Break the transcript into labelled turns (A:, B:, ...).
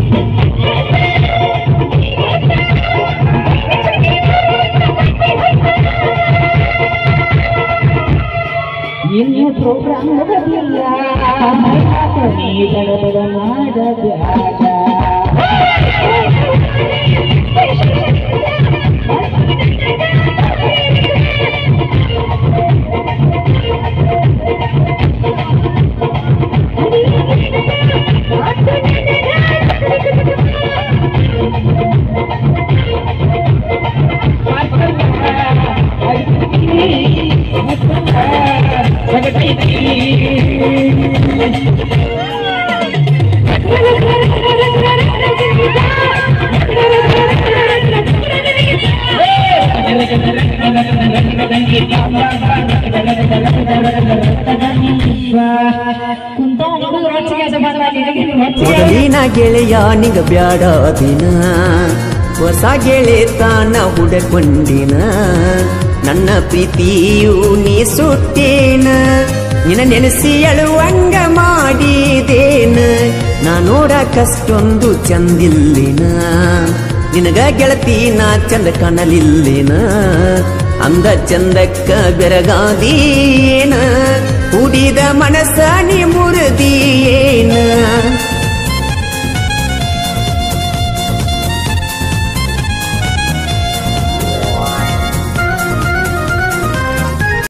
A: ಇನ್ನು ಪ್ರೋಗ್ರಾಮ್ ಮುಗದಿಲ್ಲ ನೀ ಬಡಬಡ ಮಾಡಬ್ಯಾಡ
B: ಕುಂತ ಹುಡುಗರು ರೊಚ್ಚಿಗೆ ಕೆಲಸ ಮಾಡ್ತಾರೆ ನಿನಗೆ ರೊಚ್ಚಿಗೆ
C: ಮೊದಲಿನ ಗೆಳೆಯ ನಿಗ ಬ್ಯಾಡ ದಿನ ಹೊಸ ಗೆಳೆತಾನ ಹುಡಕೊಂಡಿನ ನನ್ನ ಪ್ರೀತಿಯು ನೀ ಸುಟ್ಟೇನ ನಿನ್ನ ನೆನೆಸಿ ಅಳುವಂಗ ಮಾಡಿದೇನ ನಾ ನೋಡಕಷ್ಟೊಂದು ಚಂದಿಲ್ಲಿನ ನಿನಗ ಗೆಳತಿ ನಾ ಚಂದ ಕಾಣಲಿಲ್ಲಿನ ಅಂದ ಚಂದಕ್ಕ ಬೆರಗಾದೀನ ಕುಡಿದ ಮನಸ್ಸ ನೀ ಮುರಿದಿಯೇನ